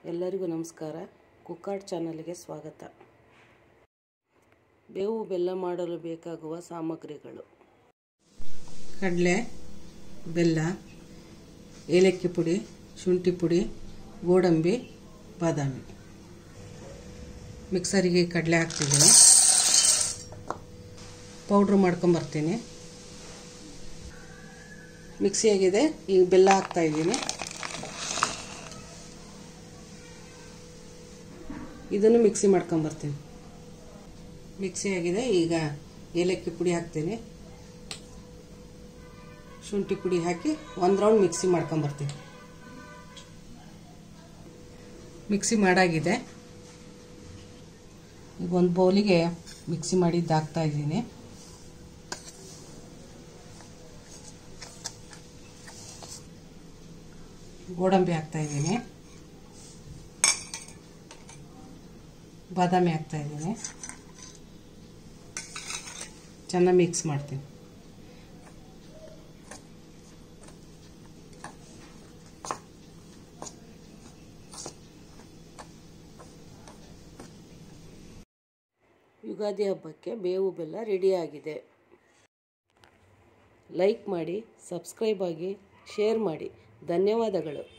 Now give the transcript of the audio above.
ಎಲ್ಲರಿಗೂ ನಮಸ್ಕಾರ ಕುಕ್ಕಾಡ್ ಚಾನಲ್ಗೆ ಸ್ವಾಗತ ಬೇವು ಬೆಲ್ಲ ಮಾಡಲು ಬೇಕಾಗುವ ಸಾಮಗ್ರಿಗಳು ಕಡಲೆ ಬೆಲ್ಲ ಏಲಕ್ಕಿ ಪುಡಿ ಶುಂಠಿ ಪುಡಿ ಗೋಡಂಬಿ ಬಾದಾಮಿ ಮಿಕ್ಸರಿಗೆ ಕಡಲೆ ಹಾಕ್ತಿದ್ದೀನಿ ಪೌಡ್ರ್ ಮಾಡ್ಕೊಂಬರ್ತೀನಿ ಮಿಕ್ಸಿ ಆಗಿದೆ ಈಗ ಬೆಲ್ಲ ಹಾಕ್ತಾ ಇದ್ದೀನಿ ಇದನ್ನು ಮಿಕ್ಸಿ ಮಾಡ್ಕೊಂಬರ್ತೀನಿ ಮಿಕ್ಸಿ ಆಗಿದೆ ಈಗ ಏಲಕ್ಕಿ ಪುಡಿ ಹಾಕ್ತೀನಿ ಶುಂಠಿ ಪುಡಿ ಹಾಕಿ ಒಂದು ರೌಂಡ್ ಮಿಕ್ಸಿ ಮಾಡ್ಕೊಂಬರ್ತೀನಿ ಮಿಕ್ಸಿ ಮಾಡಾಗಿದೆ ಈಗ ಒಂದು ಬೌಲಿಗೆ ಮಿಕ್ಸಿ ಮಾಡಿದ್ದು ಹಾಕ್ತಾ ಇದ್ದೀನಿ ಗೋಡಂಬಿ ಹಾಕ್ತಾ ಇದ್ದೀನಿ ಬಾದಾಮಿ ಹಾಕ್ತಾ ಇದ್ದೀನಿ ಚೆನ್ನಾಗಿ ಮಿಕ್ಸ್ ಮಾಡ್ತೀನಿ ಯುಗಾದಿ ಹಬ್ಬಕ್ಕೆ ಬೇವು ಬೆಲ್ಲ ರೆಡಿಯಾಗಿದೆ ಲೈಕ್ ಮಾಡಿ ಸಬ್ಸ್ಕ್ರೈಬ್ ಆಗಿ ಶೇರ್ ಮಾಡಿ ಧನ್ಯವಾದಗಳು